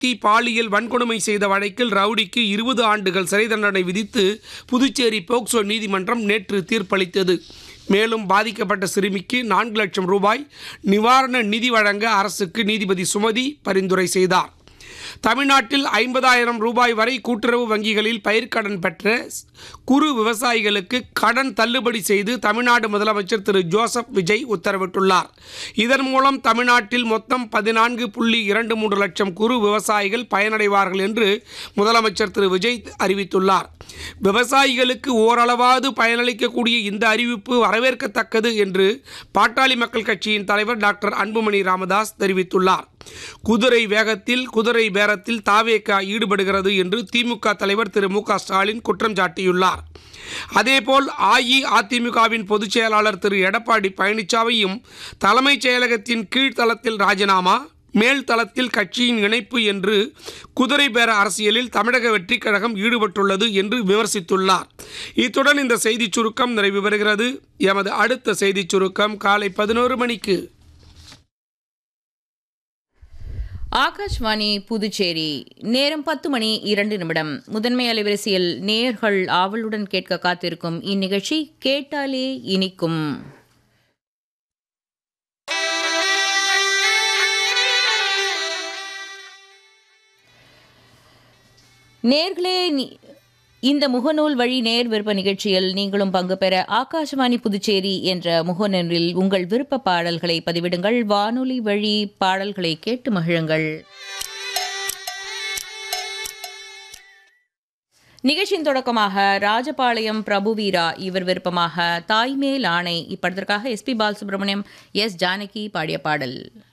நடத்தி பாலியல் வன்கொடுமை செய்த வழக்கில் ரவுடிக்கு இருபது ஆண்டுகள் சிறை தண்டனை விதித்து புதுச்சேரி போக்சோ நீதிமன்றம் நேற்று தீர்ப்பளித்தது மேலும் பாதிக்கப்பட்ட சிறுமிக்கு நான்கு லட்சம் ரூபாய் நிவாரண நிதி வழங்க அரசுக்கு நீதிபதி சுமதி பரிந்துரை செய்தார் தமிழ்நாட்டில் ஐம்பதாயிரம் ரூபாய் வரை கூட்டுறவு வங்கிகளில் பயிர்க்கடன் பெற்ற குறு விவசாயிகளுக்கு கடன் தள்ளுபடி செய்து தமிழ்நாடு முதலமைச்சர் திரு ஜோசப் விஜய் உத்தரவிட்டுள்ளார் இதன் மூலம் தமிழ்நாட்டில் மொத்தம் பதினான்கு புள்ளி இரண்டு மூன்று லட்சம் குறு விவசாயிகள் பயனடைவார்கள் என்று முதலமைச்சர் திரு விஜய் அறிவித்துள்ளார் விவசாயிகளுக்கு ஓரளவாவது பயனளிக்கக்கூடிய இந்த அறிவிப்பு வரவேற்கத்தக்கது என்று பாட்டாளி மக்கள் கட்சியின் தலைவர் டாக்டர் அன்புமணி ராமதாஸ் தெரிவித்துள்ளார் குதிரை வேகத்தில் குதிரை பேரத்தில் தாவேகா ஈடுபடுகிறது என்று திமுக தலைவர் திரு மு க ஸ்டாலின் குற்றம் சாட்டியுள்ளார் அதேபோல் அஇஅதிமுகவின் பொதுச் செயலாளர் திரு எடப்பாடி பழனிசாமியும் தலைமைச் செயலகத்தின் கீழ்த்தளத்தில் ராஜினாமா மேல் தளத்தில் கட்சியின் இணைப்பு என்று குதிரை பேர அரசியலில் தமிழக வெற்றிக் கழகம் ஈடுபட்டுள்ளது என்று விமர்சித்துள்ளார் இத்துடன் இந்த செய்திச் சுருக்கம் நிறைவு பெறுகிறது எமது அடுத்த செய்திச் சுருக்கம் காலை பதினோரு மணிக்கு ஆகாஷ்வாணி புதுச்சேரி நேரம் பத்து மணி இரண்டு நிமிடம் முதன்மை அலைவரிசையில் நேர்கள் ஆவலுடன் கேட்க காத்திருக்கும் இந்நிகழ்ச்சி கேட்டாலே இனிக்கும் நேர்களே நி- இந்த முகநூல் வழி நேர் விருப்ப நிகழ்ச்சியில் நீங்களும் பங்கு பெற ஆகாஷவாணி புதுச்சேரி என்ற முகநூலில் உங்கள் விருப்ப பாடல்களை பதிவிடுங்கள் வானொலி வழி பாடல்களை கேட்டு மகிழுங்கள் நிகழ்ச்சியின் தொடக்கமாக ராஜபாளையம் பிரபுவீரா இவர் விருப்பமாக தாய்மேல் ஆணை இப்படத்திற்காக எஸ்பி பாலசுப்ரமணியம் எஸ் ஜானகி பாடிய பாடல்